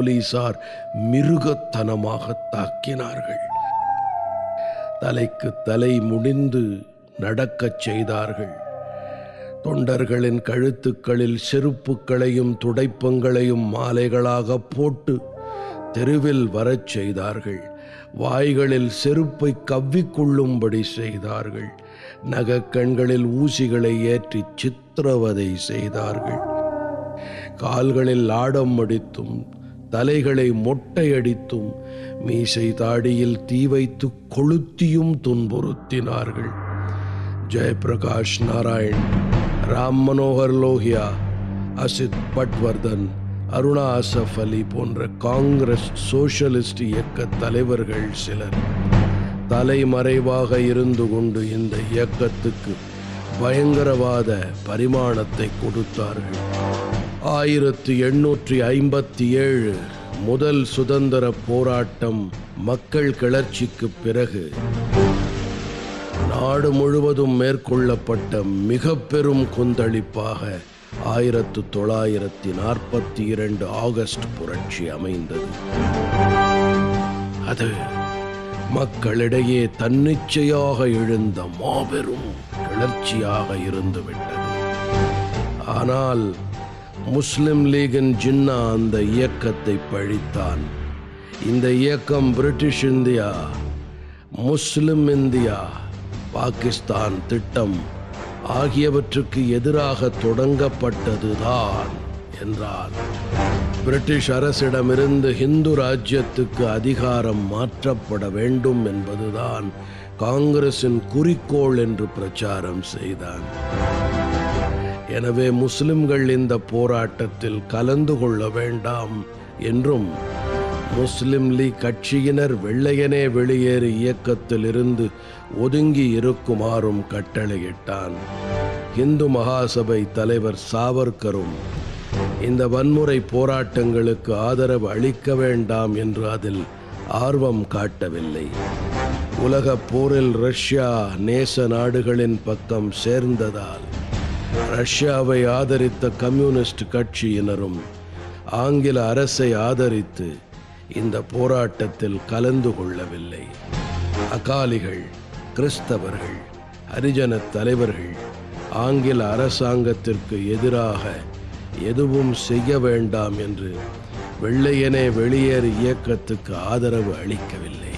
போலீசார் மிருகத்தனமாக தாக்கினார்கள் தலைக்கு தலை முடிந்து நடக்கச் செய்தார்கள் தொண்டர்களின் கழுத்துக்களில் செருப்புக்களையும் துடைப்பங்களையும் மாலைகளாக போட்டு தெருவில் வரச் செய்தார்கள் வாய்களில் செருப்பை கவ்விக்கொள்ளும்படி செய்தார்கள் நகக்கண்களில் ஊசிகளை ஏற்றி சித்திரவதை செய்தார்கள் கால்களில் ஆடம் அடித்தும் தலைகளை மொட்டையடித்தும் மீசை தாடியில் தீ வைத்து கொளுத்தியும் துன்புறுத்தினார்கள் ஜெயபிரகாஷ் நாராயண் ராம் மனோகர் லோஹியா அசித் பட்வர்தன் அருணா அசஃப் அலி போன்ற காங்கிரஸ் சோஷலிஸ்ட் இயக்க தலைவர்கள் சிலர் தலைமறைவாக இருந்து கொண்டு இந்த இயக்கத்துக்கு பயங்கரவாத பரிமாணத்தை கொடுத்தார்கள் ஆயிரத்தி எண்ணூற்றி ஐம்பத்தி ஏழு முதல் சுதந்திர போராட்டம் மக்கள் கிளர்ச்சிக்கு பிறகு நாடு முழுவதும் மேற்கொள்ளப்பட்ட மிக பெரும் கொந்தளிப்பாக ஆயிரத்து தொள்ளாயிரத்தி நாற்பத்தி இரண்டு ஆகஸ்ட் புரட்சி அமைந்தது அது மக்களிடையே தன்னிச்சையாக எழுந்த மாபெரும் கிளர்ச்சியாக இருந்துவிட்டது ஆனால் முஸ்லிம் லீகின் ஜின்னா அந்த இயக்கத்தை பழித்தான் இந்த இயக்கம் British India Muslim India Pakistan திட்டம் ஆகியவற்றுக்கு எதிராக தொடங்கப்பட்டதுதான் என்றால் பிரிட்டிஷ் அரசிடமிருந்து ஹிந்து ராஜ்யத்துக்கு அதிகாரம் மாற்றப்பட வேண்டும் என்பதுதான் காங்கிரசின் குறிக்கோள் என்று பிரச்சாரம் செய்தான் எனவே முஸ்லிம்கள் இந்த போராட்டத்தில் கலந்து கொள்ள வேண்டாம் என்றும் முஸ்லிம் லீக் கட்சியினர் வெள்ளையனே வெளியேறு இயக்கத்தில் இருந்து ஒதுங்கி இருக்குமாறும் கட்டளையிட்டான் இந்து மகாசபை தலைவர் சாவர்கரும் இந்த வன்முறை போராட்டங்களுக்கு ஆதரவு அளிக்க வேண்டாம் என்று அதில் ஆர்வம் காட்டவில்லை உலகப் போரில் ரஷ்யா நேச நாடுகளின் பக்கம் சேர்ந்ததால் ரஷ்யாவை ஆதரித்த கம்யூனிஸ்ட் கட்சியினரும் ஆங்கில அரசை ஆதரித்து இந்த போராட்டத்தில் கலந்து கொள்ளவில்லை அகாலிகள் கிறிஸ்தவர்கள் ஹரிஜன தலைவர்கள் ஆங்கில அரசாங்கத்திற்கு எதிராக எதுவும் செய்ய வேண்டாம் என்று வெள்ளையனே வெளியேறு இயக்கத்துக்கு ஆதரவு அளிக்கவில்லை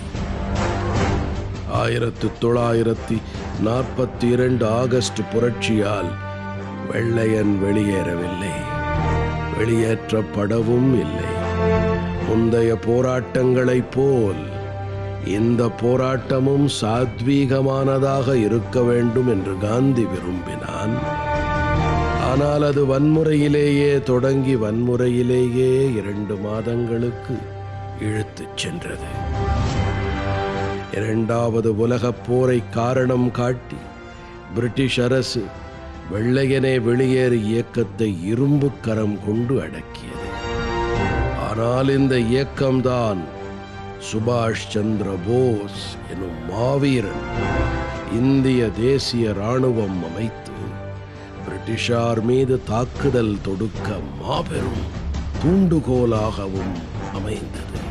ஆயிரத்து தொள்ளாயிரத்தி நாற்பத்தி இரண்டு ஆகஸ்ட் புரட்சியால் வெள்ளையன் வெளியேறவில்லை வெளியேற்றப்படவும் இல்லை முந்தைய போராட்டங்களைப் போல் இந்த போராட்டமும் சாத்வீகமானதாக இருக்க வேண்டும் என்று காந்தி விரும்பினான் ஆனால் அது வன்முறையிலேயே தொடங்கி வன்முறையிலேயே இரண்டு மாதங்களுக்கு இழுத்துச் சென்றது இரண்டாவது உலகப் போரை காரணம் காட்டி பிரிட்டிஷ் அரசு வெள்ளையனே வெளியேறு இயக்கத்தை இரும்பு கரம் கொண்டு அடக்கியது ஆனால் இந்த இயக்கம்தான் சுபாஷ் சந்திர போஸ் எனும் மாவீரன் இந்திய தேசிய ராணுவம் அமைத்து பிரிட்டிஷார் மீது தாக்குதல் தொடுக்க மாபெரும் தூண்டுகோலாகவும் அமைந்தது